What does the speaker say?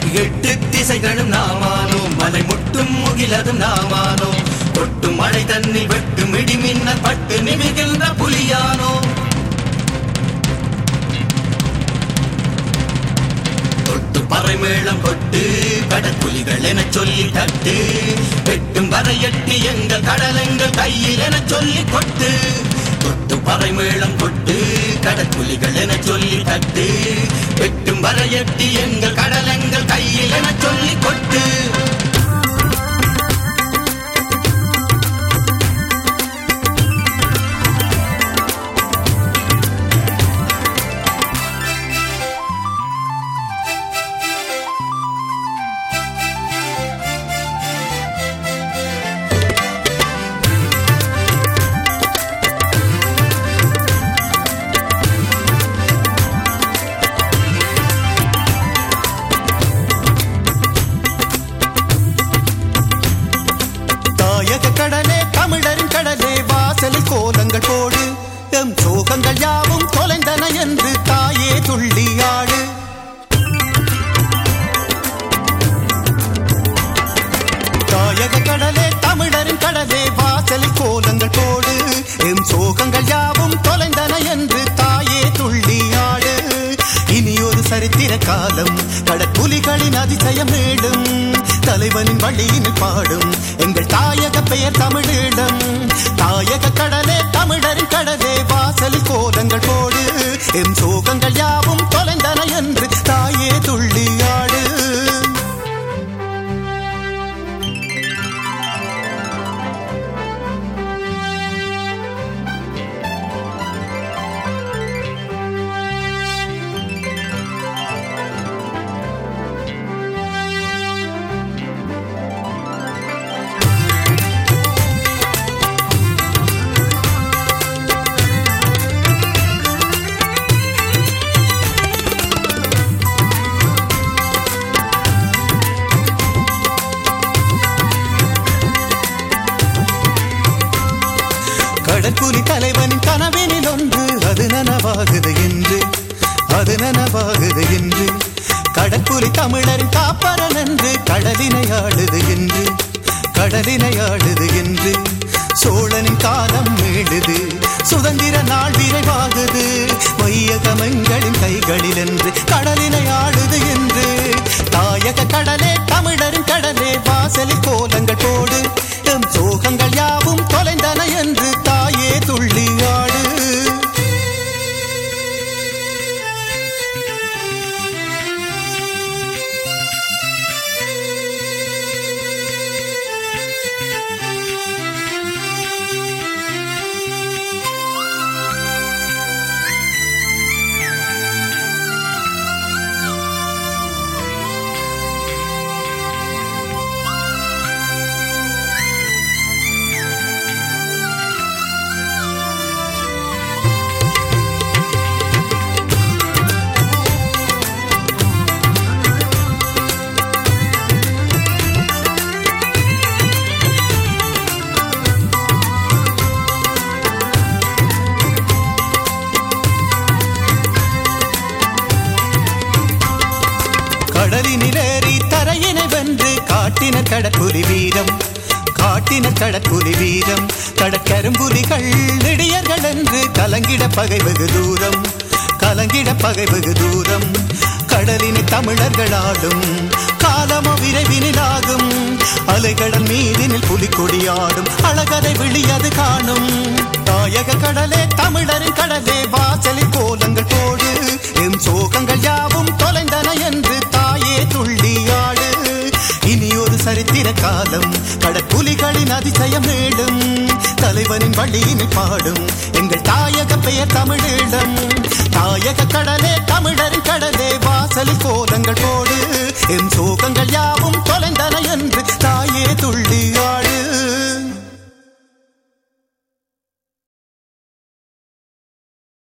எட்டு திசைகளும் நாமானோம் மலை முட்டும் முகிலதும் நாமானோம் கொட்டும் மழை தன்னில் வெட்டும் இடி மின்னல் பட்டு நிமிகின்ற புலியானோ தொட்டு பறை மேளம் கொட்டு கடற்குலிகள் என சொல்லி தட்டு வெட்டும் வரையட்டி எங்கள் கடலெங்கள் கையில் என சொல்லி கொட்டு தொட்டு பறை மேளம் கொட்டு கடற்குலிகள் என சொல்லி தட்டு வெட்டும் வரையட்டி எங்கள் கடலெங்கள் கையில் என சொல்லி கொட்டு தாயக கடலே தமிழரின் கடலே வாசலில் கோலங்கள் போடு எம் சோகங்கள் யாவும் தொலைந்தன என்று தாயே துள்ளி ஆடு தாயக கடலே தமிழரின் கடலே வாசலில் கோலங்கள் போடு எம் சோகங்கள் யாவும் தொலைந்தன என்று தாயே துள்ளி ஆடு இனி ஒரு சரித்திர காலம் கடற்குலிகளின் அதிசயம் மேடும் தலைவனின் வழியினில் பாடும் எங்கள் தாயக பெயர் தமிழீழம் தாயக கடலே தமிழரின் கடலே வாசலில் கோலங்கள் போடு எம் சோகங்கள் யாவும் தொலைந்தன என்று தாயே துள்ளி ஆடு கடற்குலி தலைவனின் கனவினில் ஒன்று அது நனவாகுது என்று அது நனவாகுது என்று கடற்குலி தமிழரின் காப்பரன் என்று கடலினை ஆடுது என்று கடலினை ஆடுது என்று சோழனின் காலம் மீளுது சுதந்திர நாள் விரைவாகுது மையகமங்களின் கைகளில் என்று கடலினை ஆடுது என்று தாயக கடலே தமிழரின் கடலே வாசலில் கோலங்கள் போடு எம் சோகங்கள் யாவும் தொலைந்தன என்று தாயே துள்ளி ஆடு கடலினிலேறி தரையினை வென்று காட்டின கடற்புலி வீரம் காட்டின கடற்புலி வீரம் கடற்கரும்புலிகள் நெடியர்கள் என்று கலங்கிட பகை வெகு தூரம் கலங்கிட பகை வெகு தூரம் கடலினை தமிழர்கள் ஆடும் காலமோ விரைவினில் ஆகும் அலைகடல் மீதினில் புலிக்கொடியாடும் அழகதை விழியது காணும் தாயக கடலே தமிழரின் கடலே வாசலில் கோலங்கள் போடு எம் சோகங்கள் யாவும் தொலைந்தன என்று தாயே துள்ளி ஆடு இனி ஒரு சரித்திர காலம் கடற்குலிகளின் அதிசயம் மேடும் தலைவனின் வழியினில் பாடும் எங்கள் தாயக பெயர் தமிழீழம் தாயக கடலே தமிழரின் கடலே வாசலில் கோலங்கள் போடு எம் சோகங்கள் யாவும்